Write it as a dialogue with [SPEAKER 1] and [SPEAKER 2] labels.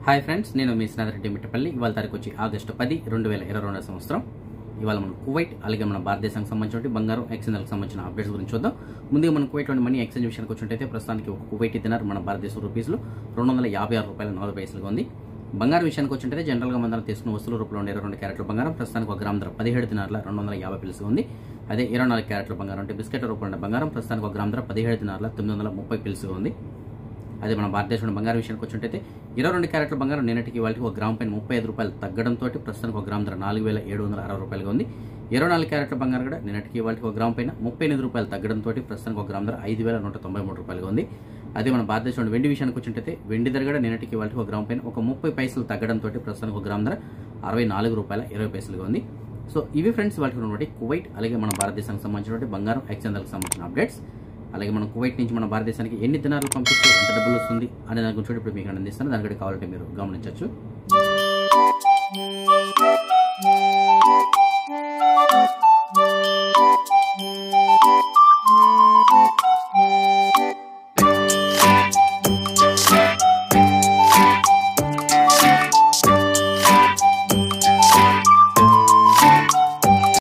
[SPEAKER 1] hi friends నేను మీ స్నేహితుడి మిట్టపల్లి ఇవాళ తారీఖు వచ్చి ఆగస్టు పది రెండు వేల ఇరవై రెండవ సంవత్సరం ఇవాళ మనం కువైట్ అలాగే మన భారతదేశానికి సంబంధించిన బంగారం ఎక్స్చేంజ్కి సంబంధించిన అప్డేట్స్ గురించి చూద్దాం ముందుగా మనం కువైట్ లోని మనీ ఎక్స్చేంజ్ విషయానికి వచ్చినట్టయితే ప్రస్తుతానికి ఒక కువైట్ దినార్ మన భారతదేశ రూపీస్లో రెండు వందల యాభై ఆరు రూపాయల నలభై పైసలుగా ఉంది బంగారం విషయానికి వచ్చినట్టయితే జనరల్గా మనం తీసుకున్న వస్తువుల రూపంలో ఉండే ఇరవై రెండు క్యారెట్ల బంగారం ప్రస్తుతానికి ఒక గ్రామ్ ధర పదిహేడు దినార్ల రెండు వందల యాభై పిలుసు ఉంది అదే ఇరవై నాలుగు క్యారెట్ల బంగారం అంటే బిస్కెట్ రూపంలో ఉండే బంగారం ప్రస్తుతానికి ఒక గ్రామ్ ధర పదిహేడు దినార్ల తొమ్మిది వందల ముప్పై పిలుసుగా ఉంది అదే మన భారతదేశంలో బంగారం విషయానికి వచ్చినట్టయితే ఇరవై రెండు క్యారెట్ల బంగారం నిన్నటికి వాళ్ళకి ఒక గ్రామ్ పైన ముప్పై ఐదు రూపాయలు తగ్గడంతో ప్రస్తుతానికి ఒక గ్రామ్ ధర నాలుగు వేల ఏడు వందల అరవై రూపాయలుగా ఉంది ఇరవై నాలుగు క్యారెట్ల బంగారం కూడా నిన్నటికి వాళ్ళకి ఒక గ్రామ్ పైన ముప్పై ఎనిమిది రూపాయలు తగ్గడంతో ప్రస్తుతానికి ఒక గ్రామ్ ధర ఐదు వేల నూట తొంభై మూడు రూపాయలుగా ఉంది అదే మన భారతదేశంలో వెండి విషయానికి వచ్చినట్టయితే వెండి ధర కూడా నిన్నటికి వాళ్ళకి ఒక గ్రామ్ పైన ఒక ముప్పై పైసలు తగ్గడంతో ప్రస్తుతానికి ఒక గ్రామ్ ధర అరవై నాలుగు రూపాయల ఇరవై పైసలుగా ఉంది సో ఇవి ఫ్రెండ్స్ వాటికి ఉన్నటువంటి కువైట్ అలాగే మన భారతదేశానికి సంబంధించినటువంటి బంగారం ఎక్స్చేంజ్కి సంబంధించిన అప్డేట్స్ అలాగే మనం కువైట్ నుంచి మన భారతదేశానికి ఎన్ని దినాలు పంపిస్తే ఎంత డబ్బులు వస్తుంది అనే దాని గురించి కూడా ఇప్పుడు మీకు అందిస్తాను దానికంటే కావాలంటే మీరు గమనించవచ్చు